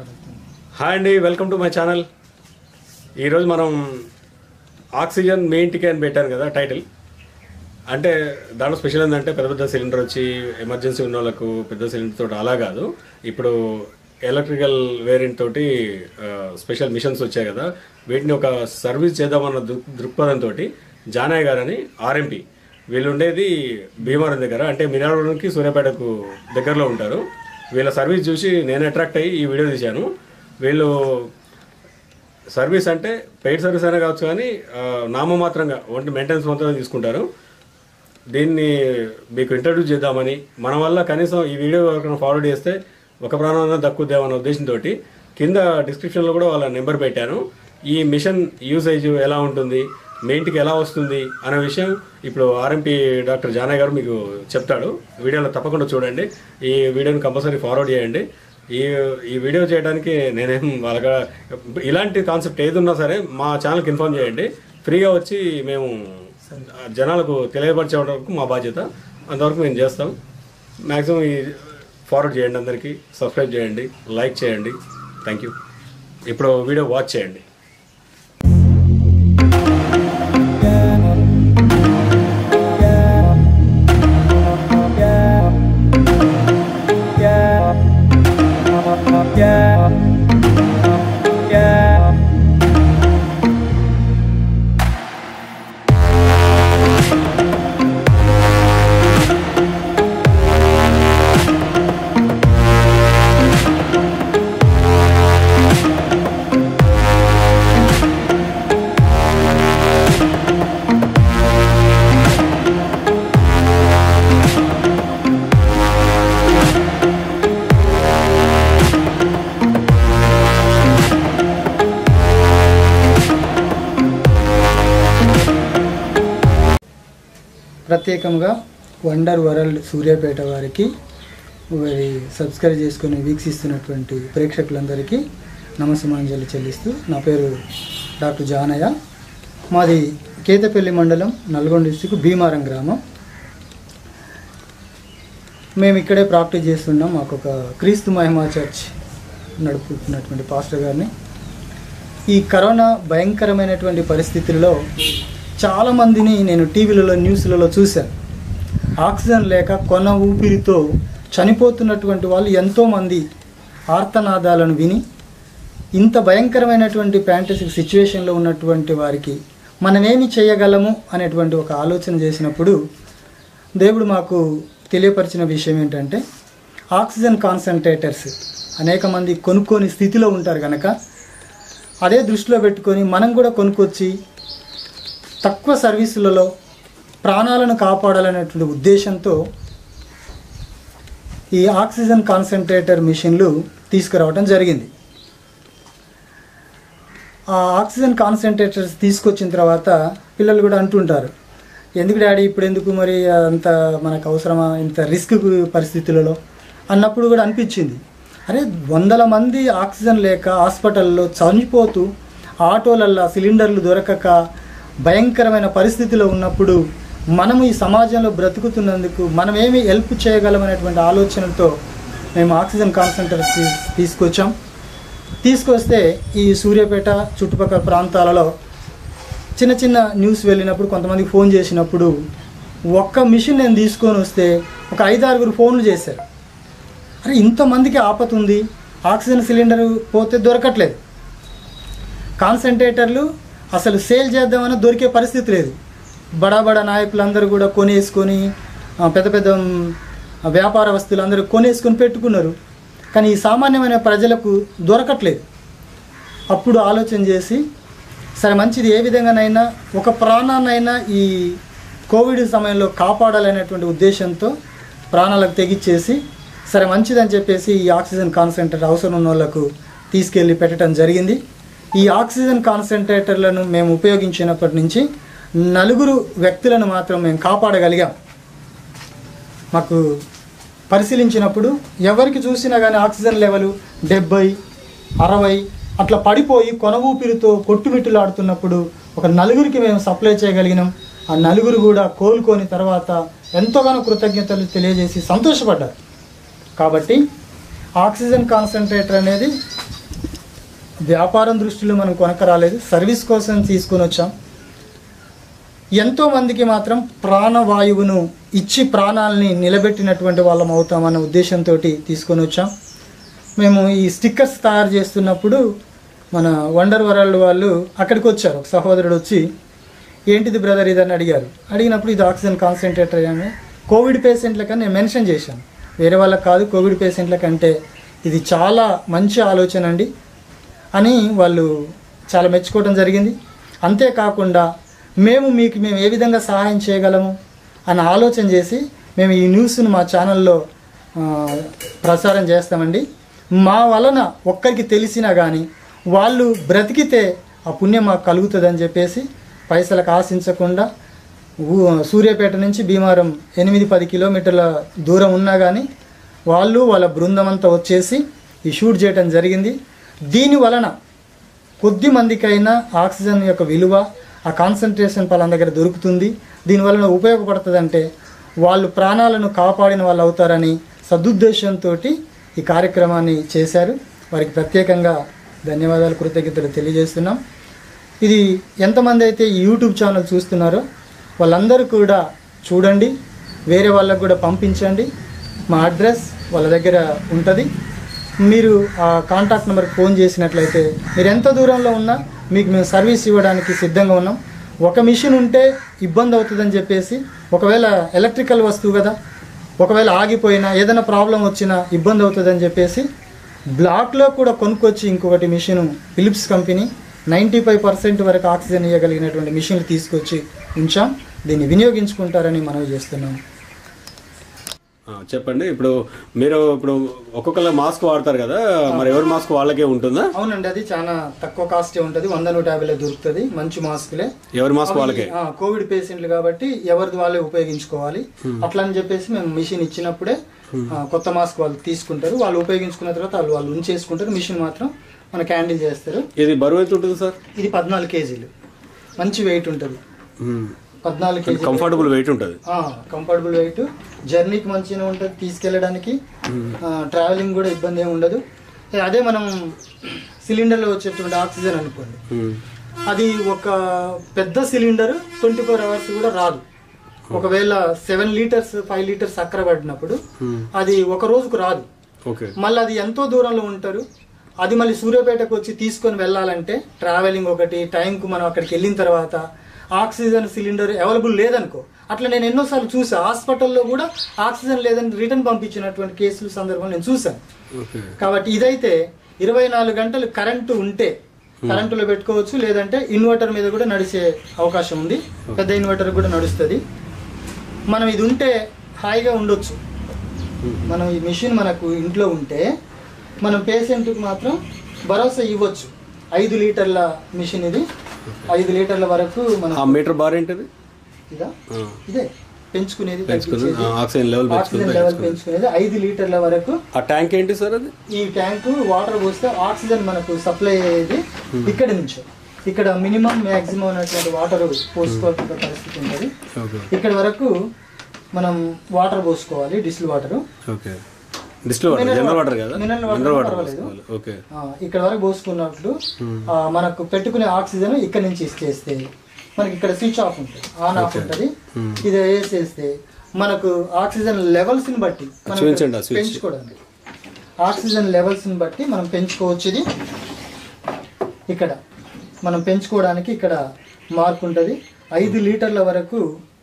మాట్లాడుతున్నాను హాయ్ అండి welcome to my channel ఈరోజు మనం ఆక్సిజన్ మీ ఇంటికే అని పెట్టాను కదా టైటిల్ అంటే దాంట్లో స్పెషల్ ఏంటంటే పెద్ద పెద్ద సిలిండర్ వచ్చి ఎమర్జెన్సీ ఉన్న వాళ్ళకు పెద్ద సిలిండర్ తోటి అలా కాదు ఇప్పుడు ఎలక్ట్రికల్ వేరియంట్ తోటి ఆ, స్పెషల్ మిషన్స్ వచ్చాయి కదా వీటిని ఒక సర్వీస్ చేద్దామన్న దృక్ దృక్పథంతో జానయ్య గారని ఆర్ఎంపీ వీళ్ళు ఉండేది భీమవరం దగ్గర అంటే మిరాడోనికి సూర్యాపేటకు దగ్గరలో ఉంటారు వీళ్ళ సర్వీస్ చూసి నేను అట్రాక్ట్ అయ్యి ఈ వీడియో తీశాను వీళ్ళు సర్వీస్ అంటే పెయిడ్ సర్వీస్ అయినా కావచ్చు కానీ ఆ, నామమాత్రంగా వంటి మెయింటెనెన్స్ మాత్రమే తీసుకుంటారు దీన్ని మీకు ఇంట్రడ్యూస్ చేద్దామని మన వల్ల కనీసం ఈ వీడియో ఎవరికైనా ఫార్వర్డ్ చేస్తే ఒక ప్రాణం దక్కుద్దామన్న ఉద్దేశంతో కింద డిస్క్రిప్షన్లో కూడా వాళ్ళ నెంబర్ పెట్టాను ఈ మిషన్ యూసేజ్ ఎలా ఉంటుంది మీ ఇంటికి ఎలా వస్తుంది అనే విషయం ఇప్పుడు ఆర్ఎంపీ డాక్టర్ జానయ్య గారు మీకు చెప్తాడు వీడియోలో తప్పకుండా చూడండి ఈ వీడియోని కంపల్సరీ ఫార్వర్డ్ చేయండి ఈ ఈ వీడియో చేయడానికి నేనేం వాళ్ళగా ఇలాంటి కాన్సెప్ట్ ఏది ఉన్నా సరే మా ఛానల్కి ఇన్ఫార్మ్ చేయండి ఫ్రీగా వచ్చి మేము జనాలకు తెలియపరిచే వరకు మా బాధ్యత అంతవరకు మేము చేస్తాం మ్యాక్సిమం ఈ ఫార్వర్డ్ చేయండి అందరికీ సబ్స్క్రైబ్ చేయండి లైక్ చేయండి థ్యాంక్ యూ ఇప్పుడు వీడియో వాచ్ చేయండి ప్రత్యేకంగా వండర్ వరల్డ్ సూర్యాపేట వారికి వారి సబ్స్క్రైబ్ చేసుకుని వీక్షిస్తున్నటువంటి ప్రేక్షకులందరికీ నమస్సమాంజలి చెల్లిస్తూ నా పేరు డాక్టర్ జానయ్య మాది కేతపల్లి మండలం నల్గొండ డిస్టిక్ భీమారం గ్రామం మేము ఇక్కడే ప్రాక్టీస్ చేస్తున్నాం మాకు ఒక క్రీస్తు మహిమా చర్చ్ నడుపుతున్నటువంటి పాస్టర్ గారిని ఈ కరోనా భయంకరమైనటువంటి పరిస్థితుల్లో చాలామందిని నేను టీవీలలో న్యూస్లలో చూశాను ఆక్సిజన్ లేక కొన ఊపిరితో చనిపోతున్నటువంటి వాళ్ళు ఎంతోమంది ఆర్తనాదాలను విని ఇంత భయంకరమైనటువంటి ప్యాంటసిక్ సిచ్యువేషన్లో ఉన్నటువంటి వారికి మనమేమి చేయగలము అనేటువంటి ఒక ఆలోచన చేసినప్పుడు దేవుడు మాకు తెలియపరిచిన విషయం ఏంటంటే ఆక్సిజన్ కాన్సన్ట్రేటర్స్ అనేక మంది కొనుక్కోని స్థితిలో ఉంటారు కనుక అదే దృష్టిలో పెట్టుకొని మనం కూడా కొనుక్కొచ్చి తక్కువ సర్వీసులలో ప్రాణాలను కాపాడాలనేటువంటి ఉద్దేశంతో ఈ ఆక్సిజన్ కాన్సన్ట్రేటర్ మిషన్లు తీసుకురావడం జరిగింది ఆ ఆక్సిజన్ కాన్సన్ట్రేటర్స్ తీసుకొచ్చిన తర్వాత పిల్లలు కూడా అంటుంటారు ఎందుకు డాడీ ఇప్పుడు ఎందుకు మరి అంత మనకు అవసరమా ఇంత రిస్క్ పరిస్థితులలో అన్నప్పుడు కూడా అనిపించింది అరే వందల మంది ఆక్సిజన్ లేక హాస్పిటల్లో చనిపోతూ ఆటోలల్లో సిలిండర్లు దొరకక భయంకరమైన పరిస్థితిలో ఉన్నప్పుడు మనము ఈ సమాజంలో బ్రతుకుతున్నందుకు మనం ఏమి హెల్ప్ చేయగలమనేటువంటి ఆలోచనలతో మేము ఆక్సిజన్ కాన్సన్ట్రేటర్స్ తీసుకొచ్చాం తీసుకొస్తే ఈ సూర్యాపేట చుట్టుపక్కల ప్రాంతాలలో చిన్న చిన్న న్యూస్ వెళ్ళినప్పుడు కొంతమందికి ఫోన్ చేసినప్పుడు ఒక్క మిషన్ నేను తీసుకొని వస్తే ఒక ఐదారుగురు ఫోన్లు చేశారు అరే ఇంతమందికి ఆపత ఉంది ఆక్సిజన్ సిలిండర్ పోతే దొరకట్లేదు కాన్సన్ట్రేటర్లు అసలు సేల్ చేద్దామని దొరికే పరిస్థితి లేదు బడా బడా నాయకులందరూ కూడా కొనేసుకొని ఆ, పెద్ద పెద్ద మ్, వ్యాపార వస్తువులు అందరూ కొనేసుకొని పెట్టుకున్నారు కానీ ఈ సామాన్యమైన ప్రజలకు దొరకట్లేదు అప్పుడు ఆలోచన చేసి సరే మంచిది ఏ విధంగానైనా ఒక ప్రాణాన్నైనా ఈ కోవిడ్ సమయంలో కాపాడాలనేటువంటి ఉద్దేశంతో ప్రాణాలకు తెగిచ్చేసి సరే మంచిదని చెప్పేసి ఈ ఆక్సిజన్ కాన్సన్ట్రేటర్ అవసరం ఉన్న వాళ్ళకు తీసుకెళ్ళి పెట్టడం జరిగింది ఈ ఆక్సిజన్ కాన్సన్ట్రేటర్లను మేము ఉపయోగించినప్పటి నుంచి నలుగురు వ్యక్తులను మాత్రం మేము కాపాడగలిగాం మాకు పరిశీలించినప్పుడు ఎవరికి చూసినా కానీ ఆక్సిజన్ లెవెల్ డెబ్బై అరవై అట్లా పడిపోయి కొన ఊపిరితో కొట్టుమిట్టులాడుతున్నప్పుడు ఒక నలుగురికి మేము సప్లై చేయగలిగినాం ఆ నలుగురు కూడా కోలుకొని తర్వాత ఎంతోగానో కృతజ్ఞతలు తెలియజేసి సంతోషపడ్డారు కాబట్టి ఆక్సిజన్ కాన్సన్ట్రేటర్ అనేది వ్యాపారం దృష్టిలో మనం కొనక రాలేదు సర్వీస్ కోసం తీసుకొని వచ్చాం ఎంతో మందికి మాత్రం ప్రాణవాయువును ఇచ్చి ప్రాణాలని నిలబెట్టినటువంటి వాళ్ళం అవుతామన్న ఉద్దేశంతో తీసుకొని వచ్చాం మేము ఈ స్టిక్కర్స్ తయారు చేస్తున్నప్పుడు మన వండర్ వరల్డ్ వాళ్ళు అక్కడికి వచ్చారు ఒక సహోదరుడు వచ్చి ఏంటిది బ్రదర్ ఇదని అడిగారు అడిగినప్పుడు ఇది ఆక్సిజన్ కాన్సన్ట్రేటర్ అని కోవిడ్ పేషెంట్లకని నేను మెన్షన్ చేశాను వేరే వాళ్ళకి కాదు కోవిడ్ పేషెంట్లకంటే ఇది చాలా మంచి ఆలోచన అండి అని వాళ్ళు చాలా మెచ్చుకోవడం జరిగింది అంతేకాకుండా మేము మీకు మేము ఏ విధంగా సహాయం చేయగలము అని ఆలోచన చేసి మేము ఈ న్యూస్ను మా ఛానల్లో ఆ, ప్రసారం చేస్తామండి మా వలన ఒక్కరికి తెలిసినా కానీ వాళ్ళు బ్రతికితే ఆ పుణ్యం మాకు కలుగుతుందని చెప్పేసి పైసలకు ఆశించకుండా ఊ- సూర్యాపేట నుంచి భీమారం ఎనిమిది పది కిలోమీటర్ల దూరం ఉన్నా కానీ వాళ్ళు వాళ్ళ బృందం అంతా వచ్చేసి ఈ షూట్ చేయడం జరిగింది దీని వలన కొద్ది మందికైనా ఆక్సిజన్ యొక్క విలువ ఆ కాన్సన్ట్రేషన్ వాళ్ళ దగ్గర దొరుకుతుంది దీనివలన ఉపయోగపడుతుందంటే వాళ్ళు ప్రాణాలను కాపాడిన వాళ్ళు అవుతారని సదుద్దేశంతో ఈ కార్యక్రమాన్ని చేశారు వారికి ప్రత్యేకంగా ధన్యవాదాలు కృతజ్ఞతలు తెలియజేస్తున్నాం ఇది ఎంతమంది అయితే ఈ యూట్యూబ్ ఛానల్ చూస్తున్నారో వాళ్ళందరూ కూడా చూడండి వేరే వాళ్ళకు కూడా పంపించండి మా అడ్రస్ వాళ్ళ దగ్గర ఉంటుంది మీరు ఆ కాంటాక్ట్ నెంబర్కి ఫోన్ చేసినట్లయితే మీరు ఎంత దూరంలో ఉన్నా మీకు మేము సర్వీస్ ఇవ్వడానికి సిద్ధంగా ఉన్నాం ఒక మిషన్ ఉంటే ఇబ్బంది అవుతుందని చెప్పేసి ఒకవేళ ఎలక్ట్రికల్ వస్తువు కదా ఒకవేళ ఆగిపోయినా ఏదైనా ప్రాబ్లం వచ్చినా ఇబ్బంది అవుతుందని చెప్పేసి బ్లాక్లో కూడా కొనుక్కొచ్చి ఇంకొకటి machine Philips company ninety five percent వరకు ఆక్సిజన్ ఇవ్వగలిగినటువంటి మిషన్లు తీసుకొచ్చి ఉంచాం దీన్ని వినియోగించుకుంటారని మనవి చేస్తున్నాం ఆ, చెప్పండి ఇప్పుడు మీరు ఇప్పుడు ఒక్కొక్కరు మాస్క్ వాడతారు కదా మరి ఎవరి మాస్క్ వాళ్ళకే ఉంటుందా అవునండి అది చాలా తక్కువ కాస్టే ఉంటుంది వంద నూట యాభైలో దొరుకుతుంది మంచి మాస్కులే ఎవరి మాస్క్ వాళ్ళకే ఆ, కోవిడ్ పేషెంట్లు కాబట్టి ఎవరిది వాళ్ళే ఉపయోగించుకోవాలి అట్లా అని చెప్పేసి మేము మిషన్ ఇచ్చినప్పుడే ఆ, కొత్త మాస్క్ వాళ్ళు తీసుకుంటారు వాళ్ళు ఉపయోగించుకున్న తర్వాత వాళ్ళు వాళ్ళు ఉంచేసుకుంటారు మిషన్ మాత్రం మనకి హ్యాండిల్ చేస్తారు ఇది బరువు ఎంత ఉంటుంది సార్ ఇది పద్నాలుగు కేజీలు మంచి వెయిట్ ఉంటుంది పద్నాలుగు కేజీ కంఫర్టబుల్ వెయిట్ ఉంటుంది కంఫర్టబుల్ వెయిట్ జర్నీకి మంచిగా ఉంటుంది తీసుకెళ్ళడానికి ట్రావెలింగ్ కూడా ఇబ్బంది ఏమి ఉండదు ఏ, అదే మనం సిలిండర్లో వచ్చేటువంటి ఆక్సిజన్ అనుకోండి అది ఒక పెద్ద సిలిండర్ ట్వంటీ ఫోర్ అవర్స్ కూడా రాదు ఒకవేళ సెవెన్ లీటర్స్ ఫైవ్ లీటర్స్ అక్కర పడినప్పుడు అది ఒక రోజుకు రాదు ఓకే మళ్ళీ అది ఎంతో దూరంలో ఉంటారు అది మళ్ళీ సూర్యాపేటకు వచ్చి తీసుకొని వెళ్ళాలంటే ట్రావెలింగ్ ఒకటి టైంకు మనం అక్కడికి వెళ్ళిన తర్వాత ఆక్సిజన్ సిలిండర్ అవైలబుల్ లేదనుకో అట్లా నేను ఎన్నోసార్లు చూసా హాస్పిటల్లో కూడా ఆక్సిజన్ లేదని రిటర్న్ పంపించినటువంటి కేసుల సందర్భం నేను చూసాను ఓకే కాబట్టి ఇదైతే ఇరవై నాలుగు గంటలు కరెంటు ఉంటే కరెంటులో పెట్టుకోవచ్చు లేదంటే ఇన్వర్టర్ మీద కూడా నడిచే అవకాశం ఉంది పెద్ద ఇన్వర్టర్ కూడా నడుస్తుంది మనం ఇది ఉంటే హాయిగా ఉండొచ్చు మనం ఈ మిషన్ మనకు ఇంట్లో ఉంటే మనం పేషెంట్కి మాత్రం భరోసా ఇవ్వచ్చు ఐదు లీటర్ల మిషన్ ఇది ఐదు లీటర్ల వరకు మనం ఆ మీటర్ బార్ ఏంటిది ఇదా ఆ, ఇదే పెంచుకునేది పెంచుకుని తగ్గించేది. ఆ, ఆక్సిజన్ లెవెల్ పెంచుకుని ఆక్సిజన్ లెవెల్ పెంచుకునేది ఐదు లీటర్ల వరకు ఆ ట్యాంక్ ఏంటి సార్ అది ఈ ట్యాంకు వాటర్ పోస్తే ఆక్సిజన్ మనకు సప్లై అయ్యేది ఇక్కడి నుంచి ఇక్కడ మినిమం మ్యాక్సిమం అనేటువంటి వాటర్ పోసుకోవాల్సిన పరిస్థితి ఉంటుంది ఓకే ఇక్కడ వరకు మనం వాటర్ పోసుకోవాలి distil water okay distil water general water కదా మినరల్ వాటర్ మినరల్ వాటర్ పర్వాలేదు. పోసుకోవాలి ఓకే ఇక్కడ వరకు పోసుకున్నట్లు ఆ, మనకు పెట్టుకునే ఆక్సిజన్ ఇక్కడ నుంచి ఇచ్చేస్తే మనకి ఇక్కడ స్విచ్ ఆఫ్ ఉంటుంది ఆన్ ఆఫ్ ఉంటుంది ఇది వేసేస్తే మనకు ఆక్సిజన్ లెవెల్స్ ని బట్టి మనం చూపించండి ఆ switch. పెంచుకోవడానికి ఆక్సిజన్ లెవెల్స్ ని బట్టి మనం పెంచుకోవచ్చు ఇది ఇక్కడ మనం పెంచుకోవడానికి ఇక్కడ మార్క్ ఉంటుంది ఐదు లీటర్ల వరకు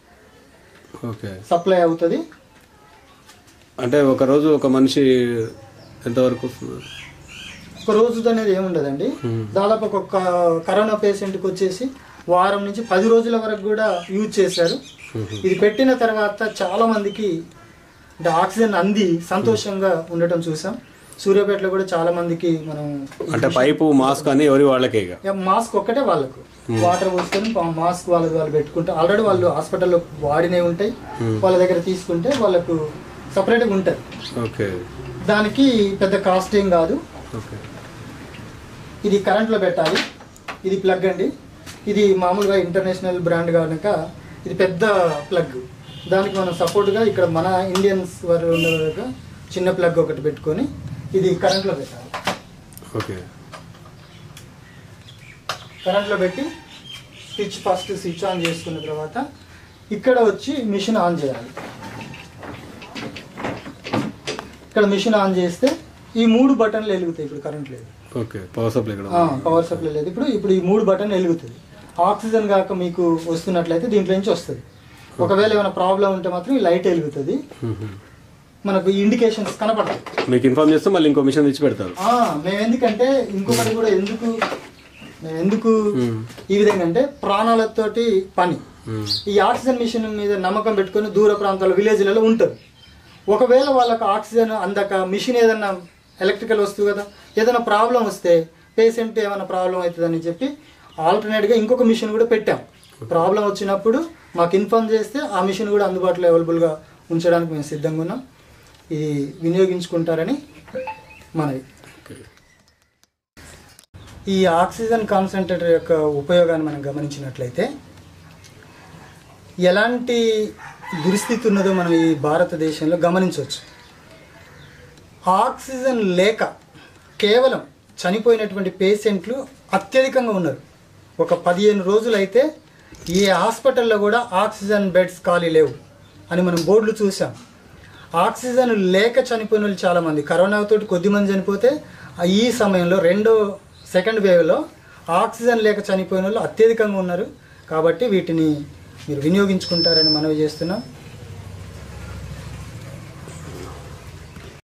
ఓకే సప్లై అవుతుంది అంటే ఒక రోజు ఒక మనిషి ఎంతవరకు వస్తుంది ఒక రోజు అనేది ఏముండదండి దాదాపు ఒక క- కరోనా పేషెంట్కి వచ్చేసి వారం నుంచి పది రోజుల వరకు కూడా యూజ్ చేశారు ఇది పెట్టిన తర్వాత చాలా మందికి అంటే ఆక్సిజన్ అంది సంతోషంగా ఉండటం చూసాం సూర్యాపేటలో కూడా చాలా మందికి మనం అంటే పైపు మాస్క్ అని ఎవరి వాళ్ళకే ఇక ఇక మాస్క్ ఒక్కటే వాళ్ళకు వాటర్ పోసుకొని పా- మాస్క్ వాళ్ళది వాళ్ళు పెట్టుకుంటే ఆల్రెడీ వాళ్ళు హాస్పిటల్లో వాడినవి ఉంటాయి వాళ్ళ దగ్గర తీసుకుంటే వాళ్ళకు సపరేట్గా ఉంటుంది ఓకే దానికి పెద్ద కాస్ట్ ఏం కాదు ఓకే ఇది కరెంట్లో పెట్టాలి ఇది ప్లగ్ అండి ఇది మామూలుగా ఇంటర్నేషనల్ బ్రాండ్ కనుక ఇది పెద్ద ప్లగ్ దానికి మనం సపోర్ట్గా ఇక్కడ మన ఇండియన్స్ వారు ఉండగా చిన్న ప్లగ్ ఒకటి పెట్టుకొని ఇది కరెంట్లో పెట్టాలి ఓకే కరెంట్లో పెట్టి స్విచ్ ఫస్ట్ స్విచ్ ఆన్ చేసుకున్న తర్వాత ఇక్కడ వచ్చి మిషన్ ఆన్ చేయాలి ఇక్కడ మిషన్ ఆన్ చేస్తే ఈ మూడు బటన్లు వెలుగుతాయి ఇప్పుడు కరెంట్ లేదు ఓకే పవర్ సప్లై ఇక్కడ ఆ, పవర్ సప్లై లేదు ఇప్పుడు ఇప్పుడు ఈ మూడు బటన్ వెలుగుతుంది ఆక్సిజన్ కాక మీకు వస్తున్నట్లయితే దీంట్లో నుంచి వస్తుంది ఒకవేళ ఏమైనా ప్రాబ్లం ఉంటే మాత్రం ఈ లైట్ వెలుగుతుంది మనకు ఇండికేషన్స్ కనపడతాయి మీకు ఇన్ఫార్మ్ చేస్తే మళ్ళీ ఇంకో మిషన్ తెచ్చి పెడతారు ఆ, మేము ఎందుకంటే ఇంకొకటి కూడా ఎందుకు మేము ఎందుకు ఈ విధంగా అంటే ప్రాణాలతోటి పని ఈ ఆక్సిజన్ మిషన్ మీద నమ్మకం పెట్టుకొని దూర ప్రాంతాల విలేజ్లలో ఉంటారు ఒకవేళ వాళ్ళకి ఆక్సిజన్ అందక మిషన్ ఏదన్నా ఎలక్ట్రికల్ వస్తువు కదా ఏదైనా ప్రాబ్లం వస్తే పేషెంట్ ఏమైనా ప్రాబ్లం అవుతుందని చెప్పి ఆల్టర్నేట్గా ఇంకొక మిషన్ కూడా పెట్టాం ప్రాబ్లం వచ్చినప్పుడు మాకు ఇన్ఫార్మ్ చేస్తే ఆ మిషన్ కూడా అందుబాటులో అవైలబుల్గా ఉంచడానికి మేము సిద్ధంగా ఉన్నాం ఇది వినియోగించుకుంటారని మనవి ఓకే ఈ ఆక్సిజన్ కాన్సన్ట్రేటర్ యొక్క ఉపయోగాన్ని మనం గమనించినట్లయితే ఎలాంటి దుస్థితి ఉన్నదో మనం ఈ భారతదేశంలో గమనించవచ్చు ఆక్సిజన్ లేక కేవలం చనిపోయినటువంటి పేషెంట్లు అత్యధికంగా ఉన్నారు ఒక పదిహేను రోజులైతే ఏ హాస్పిటల్లో కూడా ఆక్సిజన్ బెడ్స్ ఖాళీ లేవు అని మనం బోర్డులు చూసాం ఆక్సిజన్ లేక చనిపోయిన వాళ్ళు చాలామంది కరోనాతో కొద్దిమంది చనిపోతే ఆ ఈ సమయంలో రెండో సెకండ్ వేవ్లో ఆక్సిజన్ లేక చనిపోయిన వాళ్ళు అత్యధికంగా ఉన్నారు కాబట్టి వీటిని మీరు వినియోగించుకుంటారని మనవి చేస్తున్నాం